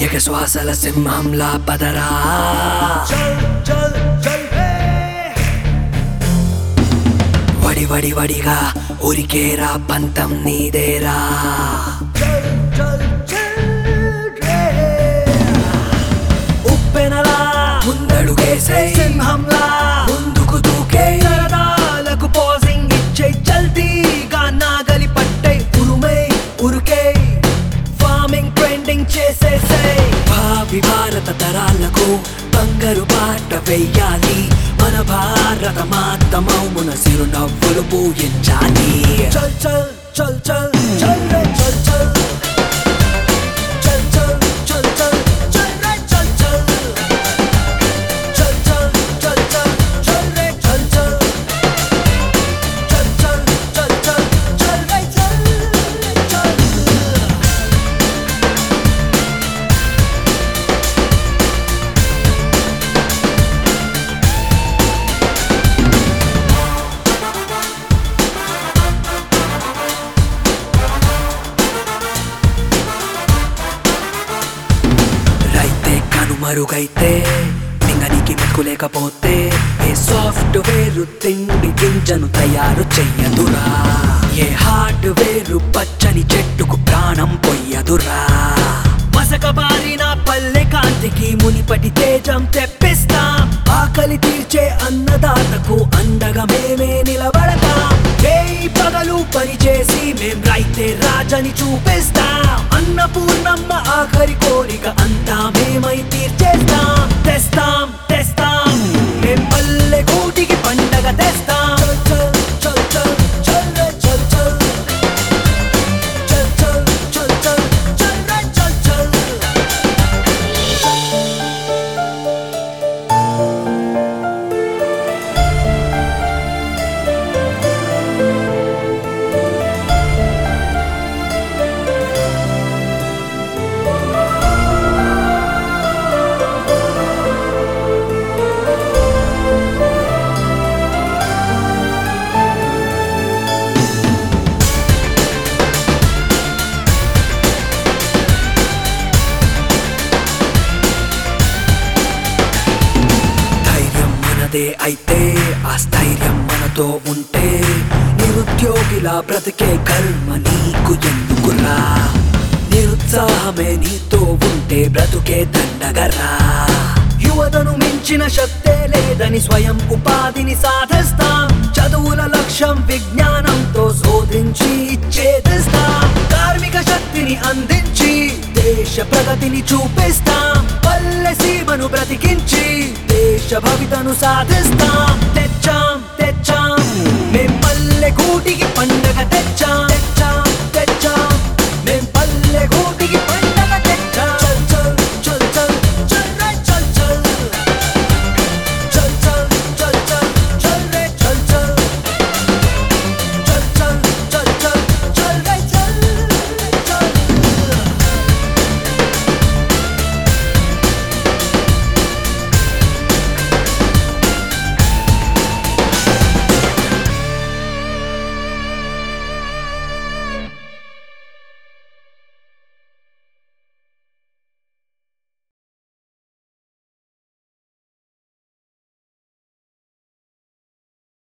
ఎగ శ్వాసల సింహంలా పదరా చల్ చల్ చల్ హే వడి వడి వడిగా ఉరికేరా పంతం నీదేరా చల్ చల్ చల్ రే ఉప్పెనలా ముందడుగేసే సింహంలా ముందుకు దూకే సరదాలకు పోజింగ్ ఇచ్చే చల్తీగా నాగలి పట్టై ఉరుమై ఉరుకే ఫార్మింగ్ ట్రెండింగ్ చేసేసే భావి భారత తరాలకు బంగారు బాట వెయ్యాలి మన భారత మాత మౌమున సిరునవ్వులు పూయించాలి చల్ చల్ చల్ చల్ చల్ రే చల్ చల్ చల్ చల్ చల్ చల్ చల్ రే చల్ చల్ చల్ చల్ చల్ చల్ చల్ రే చల్ చల్ చల్ చల్ చల్ చల్ చల్ రే చల్ చల్ రైతే కనుమరుగైతే లింగనికి మెతుకులేకపోతే ఏ సాఫ్ట్వేర్ తిండి గింజను తయారు చెయ్యదురా ఏ హార్డ్వేర్ పచ్చని చెట్టుకు ప్రాణం పొయ్యదురా మసకబారిన పల్లె కాంతికి మునిపటి తేజం తెప్పిస్తాం ఆకలి తీర్చే అన్నదాతకు అండగా మేమే నిలబడతాం వేయి పగలు పనిచేసి మేం రైతే రాజని చూపిస్తాం అన్నపూర్ణమ్మ ఆఖరి కోరిక అంతా మేమై తీర్చేస్తాం తెస్తాం తెస్తాం మేం పల్లె కూటికి పండగ తెస్తాం చల్ చల్ చల్ చల్ రే చల్ చల్ చల్ చల్ చల్ చల్ చల్ రే చల్ చల్ ధైర్యం మనదే అయితే ఆ స్థైర్యం మనతో ఉంటే నిరుద్యోగిలా బ్రతికే కర్మ నీకు ఎందుకురా నిరుత్సాహమే నీతో ఉంటే బ్రతుకే దండగరా యువతను మించిన శక్తే లేదని స్వయం ఉపాధిని సాధిస్తాం చదువుల లక్ష్యం విజ్ఞానంతో శోధించి ఛేదిస్తాం కార్మిక శక్తిని అందించి దేశ ప్రగతిని చూపిస్తాం పల్లె సీమను బ్రతికించి దేశ భవితను సాధిస్తాం తెచ్చాం తెచ్చాం మేం పల్లె కూటికి పండగ తెచ్చాం